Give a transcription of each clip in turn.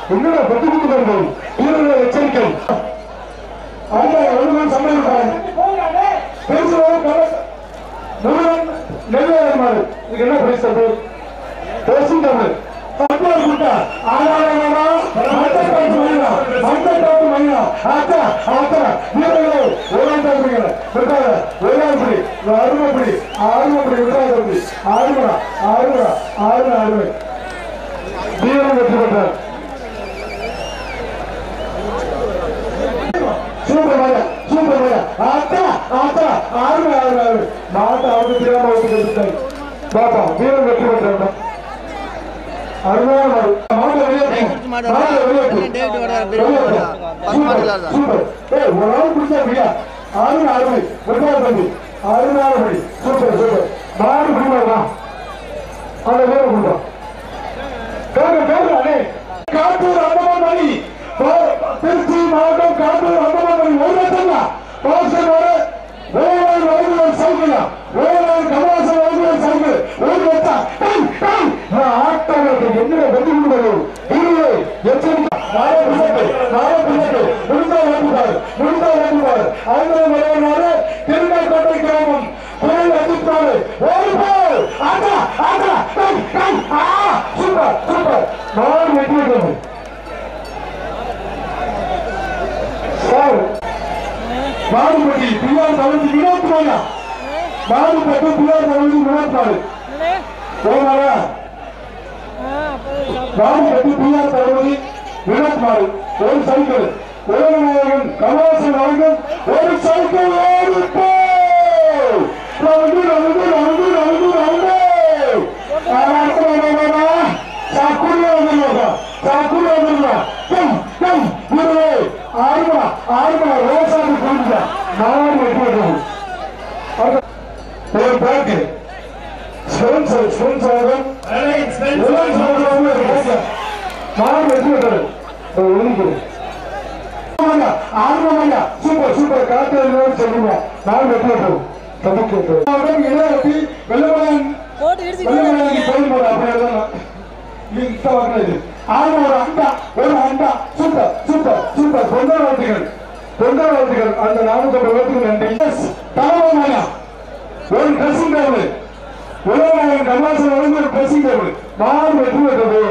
என்னடா பத்து கொடுக்கிறது வீரர்களை எச்சரிக்கை அவங்க ஒழுங்கான சம்மதிப்பாங்க பேசுவாங்க முருகன் நெல்வேலி இதுக்கு என்ன பிரைஸ் தப்பு பேசுங்க பத்மாவது கூட்டா ஆனாரா மண்டக்காட்டு மைனா மண்டக்காட்டு மைனா ஆத்தா ஆத்தா வீரர்களே ஓராண்டாக்குறீங்க விட்டாத ஓராண்டுபடி அருமைப்படி ஆறுமப்படி விட்டாதபடி ஆறுமடா ஆறுமடா ஆறும ஆறுமை வீரன் வெற்றி பெற்றார் சூப்பர் மாயா சூப்பர் மாயா ஆத்தா ஆத்தா ஆறுமை ஆறுமை ஆறுமை மாட்டை அவங்க தெரியாம வந்து கொடுத்தாங்க பாப்பா வீரன் வெற்றி பெற்றார் அருமையான மாடு மாடு வெளியேற்று மாடு வெளியேற்று டேவிட் வராரு, பெரிய மாடா. பத்து மாடு இல்லாத. சூப்பர் ஏய் ஒரு நாள் பிடிச்சா பிரியா அருமை அருமை வெட்டாத தம்பி அருமையான படி சூப்பர் சூப்பர் மாடு பிடிவாடா அந்த வீர கொடுத்தா கேட்க கேட்க அண்ணே காட்டூர் அந்தமான் மணி பா- திருச்சி மாவட்டம் காட்டூர் அந்தமான் மணி ஒரு லட்சம் தான் பாசம் வர வேளாண் வழங்குவர் சைக்கிள் வேளாண் கமலாசம் வழங்குவர் சைக்கிள் ஒரு லட்சம் டைம் டைம் ஆட்டங்களுக்கு என்ன வெற்றி கொடுக்கிறது இல்லை எச்சரிக்கை நாளை பிள்ளைக்கு நாளை பிள்ளைக்கு முடிந்தா ஓட்டுவார் முடிந்தா ஓட்டுவார் ஐம்பது மலையனாரு திருநெல்வேலி கிராமம் குரல் அடிப்பாரு ஒரு போல் ஆட்டா ஆட்டா டைம் டைம் ஆ சூப்பர் சூப்பர் நாலு வெற்றி விட்டது சார் மாடுபட்டி பிஆர் தலைவி வினோத் மாயா மாடுபட்டு பிஆர் தலைவி வினோத் மாடு போனாரா மாடுபட்டி பிஆர் தலைவி வினோத் மாடு ஒரு சைக்கிள் உலகநாயகன் கமலாசன் அவர்கள் ஒரு சைக்கிள் ஓடி போ round round round round round சாக்குள்ள வந்துருவா சாக்குள்ள வந்துருவா கம் கம் குருவே ஆறுமா ஆறுமா ரோசாக்கு போயிடுங்க நாலு வெட்டி விடுவோம் ஒரு பேக்கு ஸ்பென்சர் ஸ்பென்சர் நாலு வெட்டி விடுறது ஒதுக்குது ஆர்வமையா சூப்பர் சூப்பர் காட்டு சொல்லுங்க நாலு வெட்டி விடுவோம் தமக்கு இளையத்தி வெள்ளமலையன் போட்டு இடிச்சு வெள்ளமலைக்கு போய் போட அப்படியே இந்த வர்றது ஆறு ஒரு அண்டா ஒரு அண்டா சூப்பர் சூப்பர் சூப்பர் பொங்கல் வாழ்த்துக்கள் பொங்கல் வாழ்த்துக்கள் அந்த நானூத்தி ஐம்பது பேருக்கு நன்றி எஸ் தலைவனாயா ஒரு ட்ரெஸ்ஸிங் டேபிள் உலகநாயகன் கமலாசன் வந்து ஒரு ட்ரெஸ்ஸிங் டேபிள் மாறு வெற்றி பெற்றது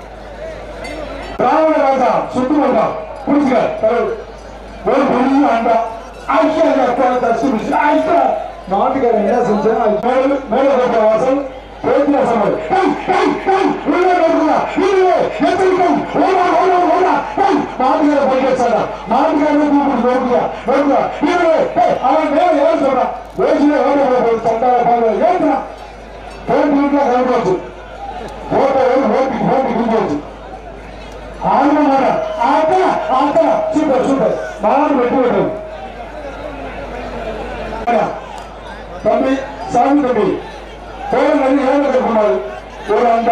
ராவண ராஜா சுத்துமல்லா புடிச்சுக்க தலைவர் ஒரு பெரிய அண்டா ஐயா அப்பா தச்சு பிடிச்சு ஐயா நாட்டுக்காரன் என்ன செஞ்சா மேல மேல கட்ட வாசல் பேத்தியா சமையல் ஏய், ஏய், ஏய், உள்ளே வருதுடா, உள்ளே, எச்சரிக்கை, ஓடா, ஓடா, ஓடா, ஏய், நாட்டுக்காரன் போய் வச்சாடா, நாட்டுக்காரன் கூப்பிட்டு நோக்கியா, நோக்கியா, இவரு, ஏய், அவன் மேல ஏற சொல்றான், வேசியில ஓட ஓட போய் சண்டால பாருங்க, ஏத்துறான், போட்டு வீட்டுல கிளம்பி வச்சு, போட்ட ஒரு ஓட்டி, ஓட்டி குஞ்சு வச்சு, ஆறு மாடா ஆத்தா ஆத்தா சூப்பர் சூப்பர் மாடு வெட்டி விட்டது தம்பி சாமி தம்பி போற நதி ஏழு குமார் ஒரு அண்டா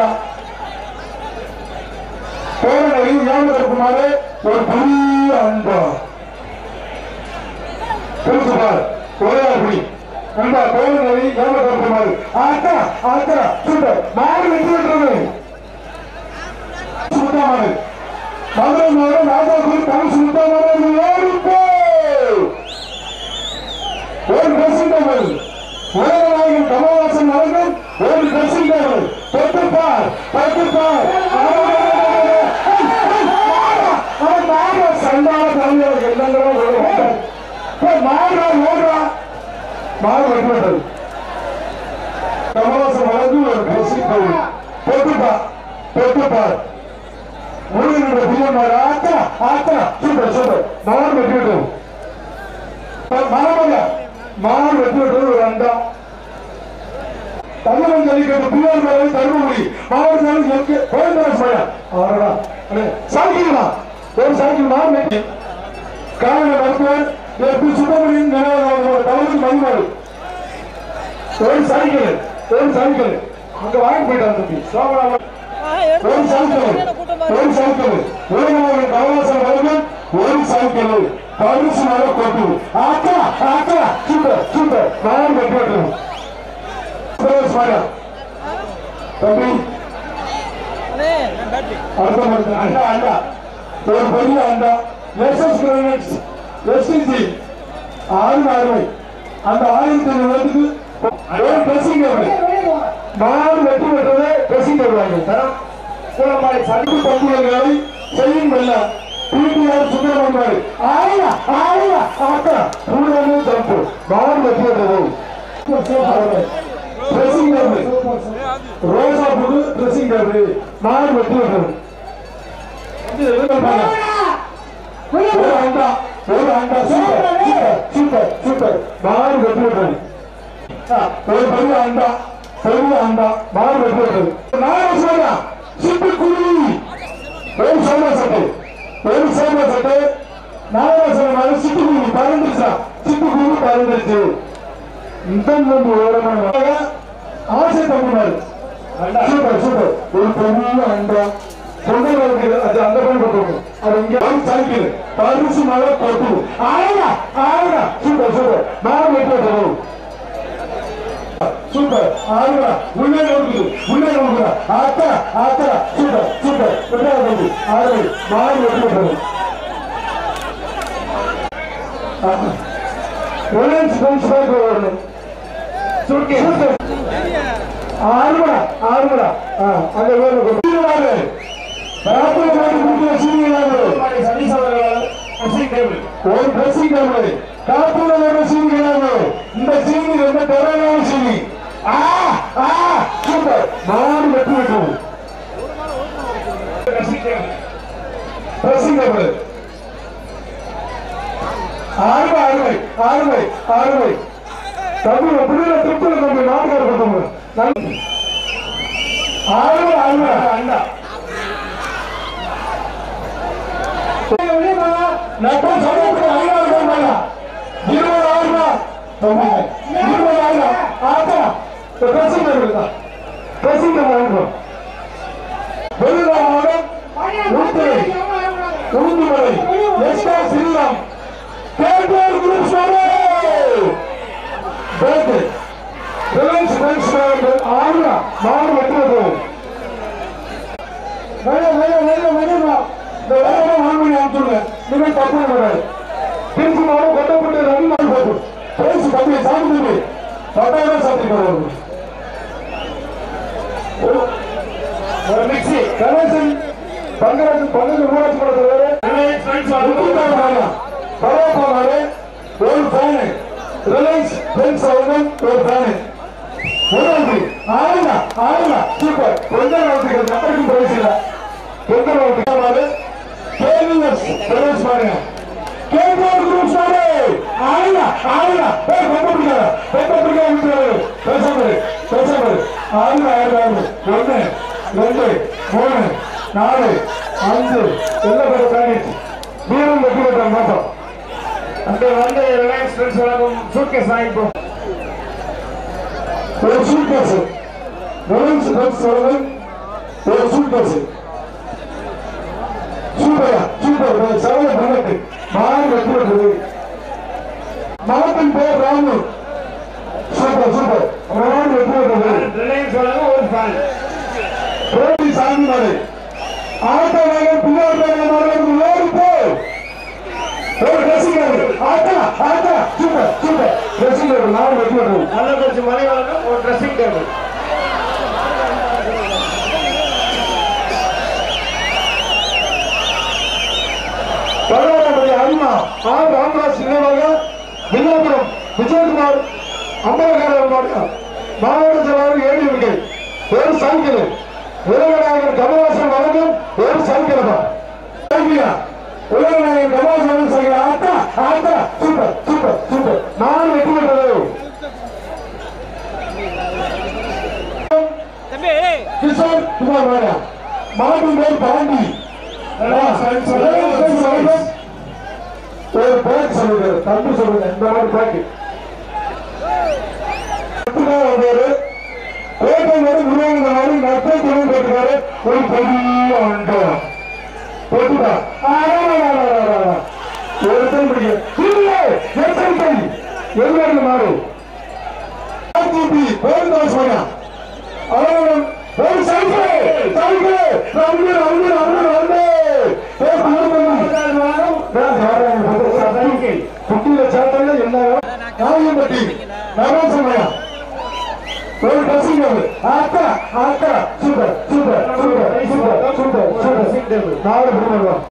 போற நதி ஏழு குமார் ஒரு பெரிய அண்டா பெருசுபார் ஒரே அப்படி அண்டா போற நதி ஏழு குமார் ஆத்தா ஆத்தா சூப்பர் மாடு வெட்டி விட்டுறது சுத்தமானது மதுரை நகரம் ராஜாபுரி தமிழ் சுத்தமானது ஓடிப்போ ஒரு ட்ரெஸ்ஸிங் டேபிள் உலகநாயகன் கமலஹாசன் அவர்கள் ஒரு ட்ரெஸ்ஸிங் டேபிள் தொட்டுப்பார் தொட்டுப்பார் சண்டால தலைவர் என்னங்கிறோம் மாடுறா ஓடுறா மாடு வெட்டுவது கமலஹாசன் அவர்கள் ஒரு ட்ரெஸ்ஸிங் டேபிள் தொட்டுப்பார் தொட்டுப்பார் முருகனோட பிரியமார் ஆத்தா ஆத்தா சூப்பர் சூப்பர் மாடு வெட்டிவிட்டோம் மரமல்ல மாடு வெட்டிவிட்டது ஒரு அண்டா தமிழன் ஜல்லிக்கட்டு பிள்ளையார் மேலே தருமபுரி மாவட்ட எங்கே கோயம்பேடு மழை ஆறடா அண்ணே சைக்கிள்னா ஒரு சைக்கிள் மாடு வெட்டி காரண மருத்துவர் பி சுப்பிரமணியன் நினைவாக தலைவர் மணிமாடு ஒரு சைக்கிள் ஒரு சைக்கிள் அங்க வாங்கி போயிட்டான் தம்பி சோமராமன் ஒரு சைக்கிள் ஒரு சைக்கிள் உலகநாயகன் கமலாசன் அவர்கள் ஒரு சைக்கிள் பரிசு மேல கொட்டு ஆத்தா ஆத்தா சூப்பர் சூப்பர் நான் வெட்டி விட்டுருவோம் தம்பி அண்ணே, நான் பேட்டரி அடுத்த மாதிரி அண்டா அண்டா ஒரு பெரிய அண்டா எஸ்எஸ் கிரானைட்ஸ் எஸ்டிசி ஆறு அறுவை அந்த ஆயிரத்தி ஐநூறுக்கு ஒரு ட்ரெஸ்ஸிங் டேபிள் நாலு வெற்றி பெற்றது ட்ரெஸ்ஸிங் டேபிள் வாங்கி தரம் கூடமாடி சடுக்கு பங்குகளை செய்யும் வெல்ல பிடிஆர் சுப்பிரமணியம் ஆயா ஆயா ஆத்தா கூடவே தப்பு நாலு வெற்றி பெற்றது ட்ரெஸ்ஸிங் டேபிள் ரோசா புது ட்ரெஸ்ஸிங் டேபிள் நாலு வெற்றி பெற்றது ஒரு அண்டா ஒரு அண்டா சூப்பர் சூப்பர் சூப்பர் சூப்பர் நாலு வெற்றி பெற்றது ஒரு பெரிய அண்டா பெரிய அண்டா நாலு வெற்றி பெற்றது நாலு சோழா சிட்டு குருவி ஒரு சோழ சட்டை ஒரு சோழ சட்டை நாலு சோழ சிட்டு குருவி பறந்துருச்சா சிட்டு குருவி பறந்துருச்சு இந்த மூணு ஓரமான ஆசை தமிழ்நாடு சூப்பர் சூப்பர் ஒரு பெரிய அண்டா பொங்கல் வருது அது அந்த பக்கம் போட்டுருக்கும் அது இங்க வந்து சைக்கிள் பரிசு மழை கொட்டு ஆயா ஆயா சூப்பர் சூப்பர் நான் வெட்டி விட்டுறோம் சூப்பர் ஆறுடா உள்ளே நோக்குது உள்ளே நோக்குதா ஆத்தா ஆத்தா சூப்பர் சூப்பர் விட்டாத தம்பி ஆறு நான் வெட்டி விட்டுறோம் ரிலையன்ஸ் பென்ஸ் பேங்க் வரணும் சூப்பர் ஆறுமடா ஆறுமடா அங்க வேணும் ராத்திரி மாட்டு குடிக்கிற சீனியலாக ஒரு ட்ரெஸ்ஸிங் டேபிள் காப்பூர வேற சீனியலாக இந்த சீனி ரொம்ப தரமான சீனி ஆ ஆ சூப்பர் நாடு வெட்டி விட்டுரும் ட்ரெஸ்ஸிங் டேபிள் ஆறுமை ஆறுமை ஆறுமை ஆறுமை தம்பி எப்படியும் திருப்பதி தம்பி நாட்டுக்கார கொடுத்தவங்க நல்ல ஆறுமை ஆறுமை அண்ணா நட்பு சமூகத்தில் ஐயாயிரம் ரூபாய் இருபதாயிரம் ரூபாய் தம்பி இருபதாயிரம் ஆத்தா பிரசிங்க இருக்கா பிரசிங்க வாங்கிக்கோ வெளிநாடு உளுத்துறை உளுந்துமலை எஸ்கா ஸ்ரீராம் கேட்டோர் குரூப் சோழே பேட்டு ரிலையன்ஸ் பேங்க் ஸ்டோர் ஆறுரூவா நாலு வெட்டுவது வேற வேற வேற வேறமா இந்த வேற வாங்கி அனுப்பிச்சுங்க நீங்க தப்பு வராது திருச்சி மாவட்டம் கொட்டப்பட்டு ரவி மாடு போட்டு பேசி தம்பி சாப்பிட்டு பத்தாயிரம் சாப்பிட்டு ஒரு மிக்சி கணேசன் பங்கராஜன் பங்கஜ ஊராட்சி மன்றத்தில் பரவாயில்ல ஒரு ஃபேனு ரிலையன்ஸ் பென்ஸ் அவர்கள் ஒரு ஃபேனு உணவு ஆளுங்க ஆளுங்க சூப்பர் கொஞ்சம் வாழ்த்துக்கள் மக்களுக்கும் பேசல கொஞ்சம் வாழ்த்துக்கள் கேள்வியர்ஸ் பிரதேஷ் பாருங்க கேள்வியர் குரூப் சாரு ஆளுங்க ஆளுங்க பேர் ரொம்ப பிடிக்காத ரொம்ப பிடிக்காத விட்டுறாரு பேசாமரு பேசாமரு ஆளுங்க ஆயிரம் ஒன்று ரெண்டு மூணு நாலு அஞ்சு எல்லா பேரும் பிளானட் வீரம் வெற்றி பெற்ற மாட்டோம் அந்த வந்து ரிலையன்ஸ் ஃப்ரெண்ட்ஸ் வழங்கும் சூட்கேஸ் வாங்கிப்போம் ஒரு சூட்கேஸ் ரிலையன்ஸ் ட்ரக்ஸ் அவர்கள் ஒரு சூட்கேஸ் சூப்பரா சூப்பர் சரவண பண்ணட்டு மாறு வெற்றி பெற்றது மகத்தின் பேர் ராமு சூப்பர் சூப்பர் ராமு வெற்றி பெற்றது ரிலையன்ஸ் வழங்கும் ஒரு ஃபேன் கோபி சாமி மலை ஆட்டோ நகர் பிள்ளையார் பேர் மாணவர்கள் ஓடி போ ஒரு ட்ரெஸ்ஸிங் ஆட்டா ஆட்டா சூப்பர் சூப்பர் ட்ரெஸ்ஸிங் நாலு வெற்றி பெற்றது நல்லபட்ச மலை வழங்கும் ஒரு ட்ரெஸ்ஸிங் டேபிள் பரவாயில்லை அருமா ஆர் ராமராஜ் நினைவாக வில்லாபுரம் விஜயகுமார் அம்பலகாரர் மாவட்ட செயலாளர் ஏடி இருக்கை ஒரு சைக்கிள் உலகநாயகர் கமலாசன் வழங்கும் ஒரு சைக்கிள் தான் சைக்கிளா உலகநாயகர் கமலாசன் சைக்கிள் ஆத்தா ஆத்தா சூப்பர் சூப்பர் சூப்பர் நான் வெற்றி பெற்றது கிஷோர் குமார் வாடா மாவட்டம் பேர் பாண்டி ஒரு பேக் சொல்லுங்க தம்பி சொல்லுங்க இந்த மாதிரி பேக் பேரு கோட்டை மாதிரி உருவாங்க மாதிரி நட்பை தொழில் போட்டுக்காரு ஒரு பெரிய அண்டம் போட்டுக்கா ஒரு டைம் எச்சரிக்கை எதிர்த்து மாறு ஆர்ஜிபி பேருந்து சொன்னா அவர்கள் ஒரு cycle cycle round round round பட்டி நரேசமயா ஒரு ட்ரெஸ்ஸிங் டேபிள் ஆத்தா ஆத்தா super super super super super super நாலு